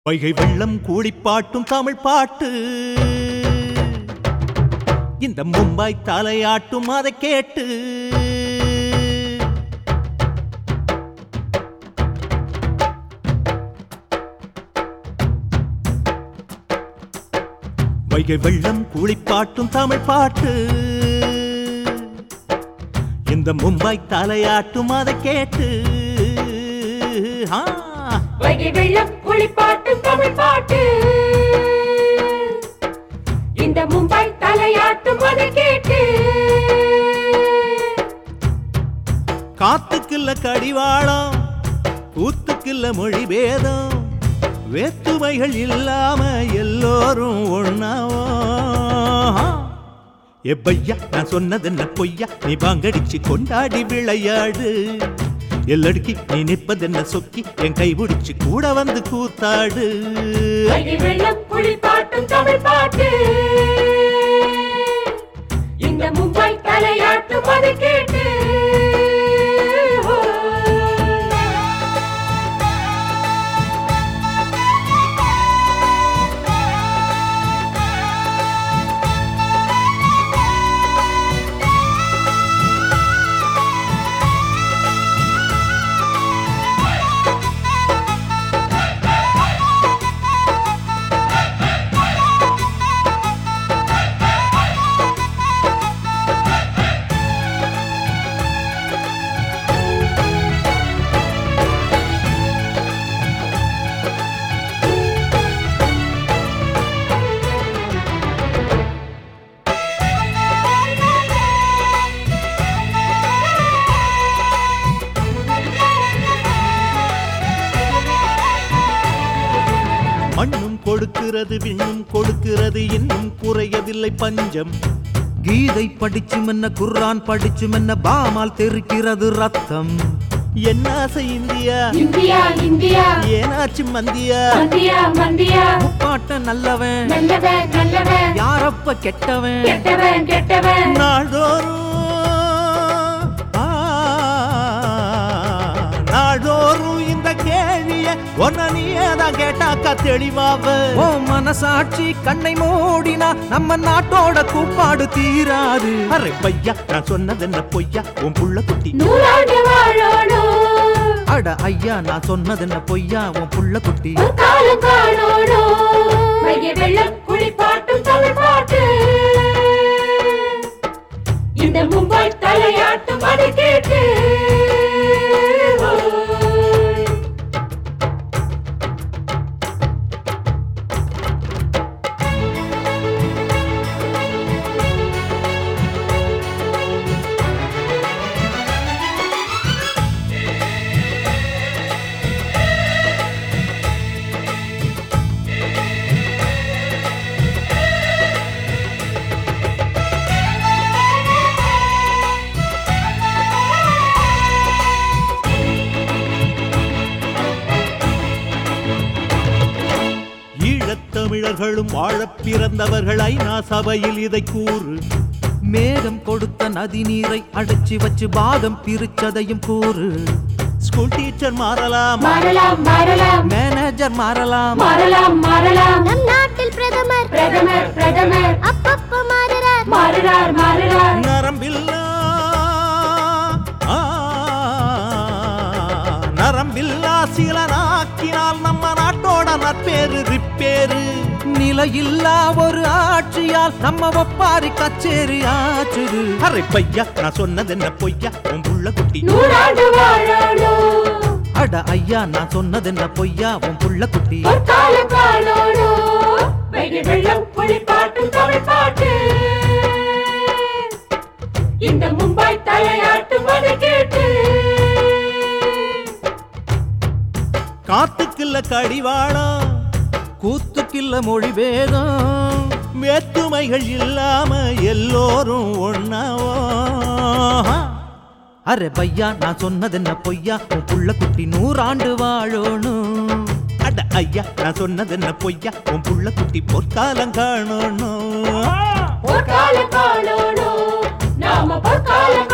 வைகை வெள்ளம் கூடிப்பாட்டும் தமிழ் பாட்டு இந்த மும்பை தலையாட்டும் அதை கேட்டு வைகை வெள்ளம் கூடிப்பாட்டும் தமிழ் பாட்டு இந்த மும்பை தலையாட்டும் அதை கேட்டு ஆ வைகை வெள்ளம் குளிப்பாட்டு தமிழ் பாட்டு இந்த மும்பை தலையாட்டும் அதை கேட்டு காத்துக்குள்ள கடிவாளம் கூத்துக்குள்ள மொழி பேதம் வேற்றுமைகள் இல்லாம எல்லோரும் ஒண்ணாவோ எப்பையா நான் சொன்னது என்ன பொய்யா நீ பாங்கடிச்சு கொண்டாடி விளையாடு எல்லடுக்கி நீ நிற்பதென்ன சொக்கி என் கை பிடிச்சு கூட வந்து கூத்தாடு வைகை வெள்ளம் குளிப்பாட்டும் தமிழ் பாட்டு இந்த மும்பை தலையாட்டும் அதை கேட்டு மண்ணும் கொடுக்கிறது விண்ணும் கொடுக்கிறது இன்னும் குறையவில்லை பஞ்சம் கீதை படிச்சு மென்ன குர்ஆன் படிச்சு மென்ன பாமால் தெரிக்கிறது ரத்தம் என்ன ஆசை இந்தியா இந்தியா இந்தியா ஏனாச்சு மந்தியா மந்தியா மந்தியா பாட்ட நல்லவன் நல்லவன் நல்லவன் யாரப்ப கெட்டவன் கெட்டவன் கெட்டவன் நாள்தோறும் ஆ, நாள்தோறும் இந்த கேள்விய ஒன்ன நீதான் கேட்டாக்கா தெளிவாவ ஓ மனசாட்சி கண்ணை மூடினா நம்ம நாட்டோட கூப்பாடு தீராது அரே பையா நான் சொன்னது என்ன பொய்யா உன் புள்ள குட்டி நூறாண்டு வாழணும் அட ஐயா நான் சொன்னது என்ன பொய்யா உன் புள்ள குட்டி ஒரு காலம் காணணும் வைகை வெள்ளம் குளிப்பாட்டும் தமிழ் பாட்டு இந்த மும்பை தலையாட்டும் அதை கேட்டு ஈழத்தமிழர்களும் வாழப் பிறந்தவர்கள் ஐநா சபையில் இதை கூறு மேகம் கொடுத்த நதி நீரை அடைச்சு வச்சு பாகம் பிரிச்சதையும் கூறு ஸ்கூல் டீச்சர் மாறலாம் மாறலாம் மாறலாம் மேனேஜர் மாறலாம் மாறலாம் மாறலாம் நம் நாட்டில் பிரதமர் பிரதமர் பிரதமர் அப்பப்ப மாறுறார் மாறுறார் மாறுறார் நரம்பில்லா ஆ, நரம்பில்லா சில நாக்கினால் நம்ம நாட்டோட நற்பேரு ரிப்பேரு நிலையில்லா ஒரு ஆட்சியால் நம்ம ஒப்பாரி கச்சேரி ஆச்சுது அரே பையா நான் சொன்னது என்ன பொய்யா உன் புள்ள குட்டி நூறாண்டு வாழணும் அட ஐயா நான் சொன்னது என்ன பொய்யா உன் புள்ள குட்டி ஒரு காலம் காணணும் வைகை வெள்ளம் குளிப்பாட்டும் தமிழ் பாட்டு இந்த மும்பை தலையாட்டும் அதை கேட்டு காத்துக்குள்ள கடிவாளம் கூத்துக்கில்ல மொழி பேதம் வேற்றுமைகள் இல்லாம எல்லோரும் ஒண்ணாவோ அரே பையா நான் சொன்னது என்ன பொய்யா உன் புள்ள குட்டி நூறாண்டு வாழணும் அட ஐயா நான் சொன்னது என்ன பொய்யா உன் புள்ள குட்டி பொற்காலம் காணணும் ஒரு காலம் காணணும் நாம பொற்காலம்